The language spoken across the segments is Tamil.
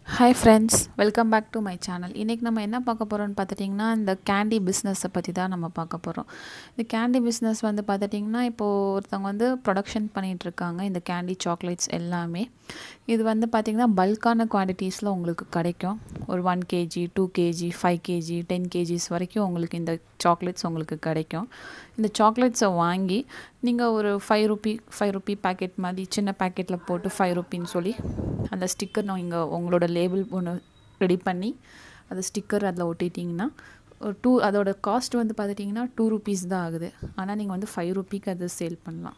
Hi friends welcome back to my channel இன்றைக்கி நம்ம என்ன பார்க்க போகிறோம்னு பார்த்துட்டிங்கன்னா இந்த கேண்டி பிஸ்னஸை பற்றி தான் நம்ம பார்க்க போகிறோம் இந்த கேண்டி பிஸ்னஸ் வந்து பார்த்துட்டிங்கன்னா இப்போது ஒருத்தவங்க வந்து ப்ரொடக்ஷன் பண்ணிகிட்ருக்காங்க இந்த கேண்டி சாக்லேட்ஸ் எல்லாமே இது வந்து பார்த்திங்கன்னா பல்கான குவான்டிட்டிஸில் உங்களுக்கு கிடைக்கும் ஒரு one KG two KG five KG ten KGs வரைக்கும் உங்களுக்கு இந்த சாக்லேட்ஸ் உங்களுக்கு கிடைக்கும் இந்த சாக்லேட்ஸை வாங்கி நீங்கள் ஒரு five rupee five rupee packet மாதிரி சின்ன பேக்கெட்டில் போட்டு ஃபைவ் ருப்பின்னு சொல்லி அந்த ஸ்டிக்கர் நீங்கள் உங்களோட லேபிள் ஒன்று ரெடி பண்ணி அந்த ஸ்டிக்கர் அதில் ஒட்டிட்டிங்கன்னா ஒரு டூ அதோட காஸ்ட் வந்து பார்த்துட்டிங்கன்னா டூ ருபீஸ் தான் ஆகுது ஆனால் நீங்கள் வந்து ஃபைவ் ருபிக்கு அதை சேல் பண்ணலாம்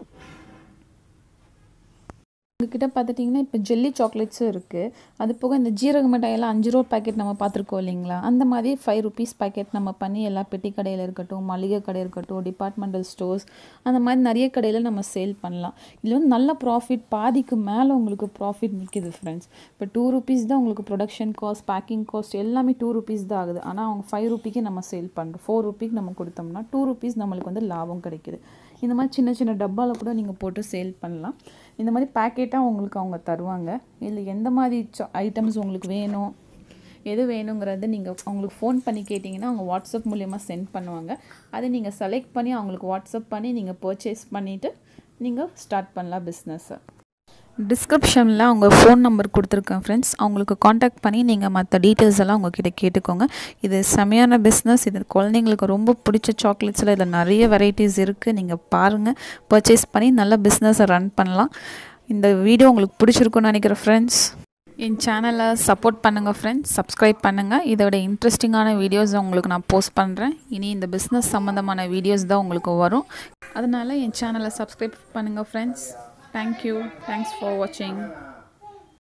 உங்ககிட்ட பார்த்துட்டிங்கன்னா இப்போ ஜெல்லி சாக்லேட்ஸும் இருக்குது அது போக இந்த ஜீரக மிட்டாயெல்லாம் அஞ்சு ரூபா பேக்கெட் நம்ம பார்த்துருக்கோம் இல்லைங்களா அந்த மாதிரி ஃபைவ் ருபீஸ் பேக்கெட் நம்ம பண்ணி எல்லா பெட்டி கடையில் இருக்கட்டும் மளிகை கடை இருக்கட்டும் டிபார்ட்மெண்டல் ஸ்டோர்ஸ் அந்த மாதிரி நிறைய கடையில் நம்ம சேல் பண்ணலாம் இதில் வந்து நல்ல ப்ராஃபிட் பாதிக்கு மேலே உங்களுக்கு ப்ராஃபிட் நிற்கிது ஃப்ரெண்ட்ஸ் இப்போ டூ ருபீஸ் தான் உங்களுக்கு ப்ரொடக்ஷன் காஸ்ட் பேக்கிங் காஸ்ட் எல்லாமே டூ ருபீஸ் தான் ஆகுது ஆனால் அவங்க ஃபைவ் ருபிக்கு நம்ம சேல் பண்ணுறோம் ஃபோர் ருபிக்கு நம்ம கொடுத்தோம்னா டூ ருபீஸ் நம்மளுக்கு வந்து லாபம் கிடைக்குது இந்த மாதிரி சின்ன சின்ன டப்பாவில் கூட நீங்கள் போட்டு சேல் பண்ணலாம் இந்த மாதிரி பேக்கெட்டாக உங்களுக்கு அவங்க தருவாங்க இல்லை எந்த மாதிரி ஐட்டம்ஸ் உங்களுக்கு வேணும் எது வேணுங்கிறத நீங்கள் அவங்களுக்கு ஃபோன் பண்ணி கேட்டிங்கன்னா அவங்க வாட்ஸ்அப் மூலயமா சென்ட் பண்ணுவாங்க அதை நீங்கள் செலக்ட் பண்ணி அவங்களுக்கு வாட்ஸ்அப் பண்ணி நீங்கள் பர்ச்சேஸ் பண்ணிவிட்டு நீங்கள் ஸ்டார்ட் பண்ணலாம் பிஸ்னஸை டிஸ்கிரிப்ஷனில் அவங்க ஃபோன் நம்பர் கொடுத்துருக்கேன் ஃப்ரெண்ட்ஸ் அவங்களுக்கு காண்டாக்ட் பண்ணி நீங்கள் மற்ற டீட்டெயில்ஸ் எல்லாம் உங்ககிட்ட கேட்டுக்கோங்க இது செமையான பிஸ்னஸ் இது குழந்தைங்களுக்கு ரொம்ப பிடிச்ச சாக்லேட்ஸில் இதில் நிறைய வெரைட்டிஸ் இருக்குது நீங்கள் பாருங்கள் பர்ச்சேஸ் பண்ணி நல்ல பிஸ்னஸை ரன் பண்ணலாம் இந்த வீடியோ உங்களுக்கு பிடிச்சிருக்குன்னு நினைக்கிறேன் ஃப்ரெண்ட்ஸ் என் சேனலை சப்போர்ட் பண்ணுங்கள் ஃப்ரெண்ட்ஸ் சப்ஸ்கிரைப் பண்ணுங்கள் இதோட இன்ட்ரெஸ்டிங்கான வீடியோஸ் உங்களுக்கு நான் போஸ்ட் பண்ணுறேன் இனி இந்த பிஸ்னஸ் சம்மந்தமான வீடியோஸ் தான் உங்களுக்கு வரும் அதனால் என் சேனலை சப்ஸ்கிரைப் பண்ணுங்கள் friends Thank you. Thanks for watching.